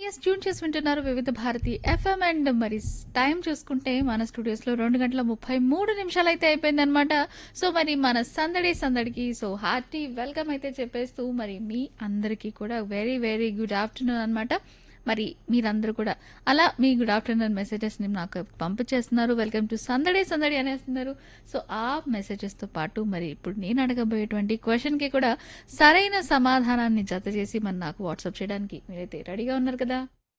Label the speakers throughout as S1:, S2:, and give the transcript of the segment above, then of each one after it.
S1: yes tune చేసి వింటున్నారు Vividh Bharati FM and మరి టైం చూసుకుంటే మన స్టూడియోస్లో రెండు గంటల ముప్పై మూడు నిమిషాలు అయితే అయిపోయిందనమాట సో మరి మన సందడి సందడికి సో హార్టీ వెల్కమ్ అయితే చెప్పేస్తూ మరి మీ అందరికీ కూడా వెరీ వెరీ గుడ్ ఆఫ్టర్నూన్ అనమాట మరి మీరందరూ కూడా అలా మీ గుడ్ ఆఫ్టర్నూన్ మెసేజెస్ని నాకు పంపించేస్తున్నారు వెల్కమ్ టు సందడి సందడి అనేస్తున్నారు సో ఆ మెసేజెస్తో పాటు మరి ఇప్పుడు నేను అడగబోయేటువంటి క్వశ్చన్కి కూడా సరైన సమాధానాన్ని జత చేసి మరి నాకు వాట్సాప్ చేయడానికి మీరైతే రెడీగా ఉన్నారు కదా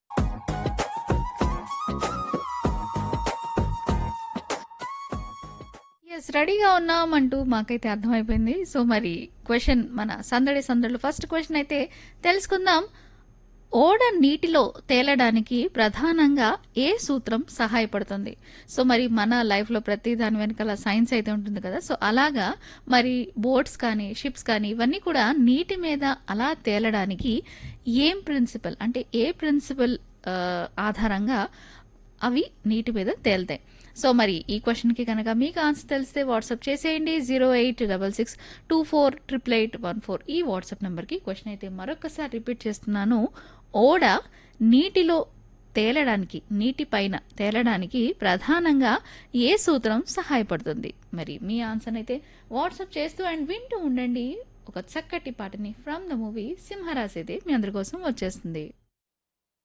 S1: ఎస్ రెడీగా ఉన్నామంటూ మాకైతే అర్థమైపోయింది సో మరి క్వశ్చన్ మన సందడి సందడిలో ఫస్ట్ క్వశ్చన్ అయితే తెలుసుకుందాం ఓడ నీటిలో తేలడానికి ప్రధానంగా ఏ సూత్రం సహాయపడుతుంది సో మరి మన లైఫ్లో ప్రతి దాని వెనకాల సైన్స్ అయితే ఉంటుంది కదా సో అలాగా మరి బోట్స్ కానీ షిప్స్ కానీ ఇవన్నీ కూడా నీటి మీద అలా తేలడానికి ఏం ప్రిన్సిపల్ అంటే ఏ ప్రిన్సిపల్ ఆధారంగా అవి నీటి మీద తేలుతాయి సో మరి ఈ క్వశ్చన్కి కనుక మీకు ఆన్సర్ తెలిస్తే వాట్సాప్ చేసేయండి zero eight double six two four triple eight one four ఈ వాట్సాప్ నెంబర్కి క్వశ్చన్ అయితే మరొకసారి రిపీట్ చేస్తున్నాను ఓడ నీటిలో తేలడానికి నీటిపైన తేలడానికి ప్రధానంగా ఏ సూత్రం సహాయపడుతుంది మరి మీ ఆన్సర్ అయితే వాట్సాప్ చేస్తూ అండ్ వింటూ ఉండండి ఒక చక్కటి పాటని ఫ్రమ్ ద మూవీ సింహరాశిదే మీ అందరి కోసం వచ్చేస్తుంది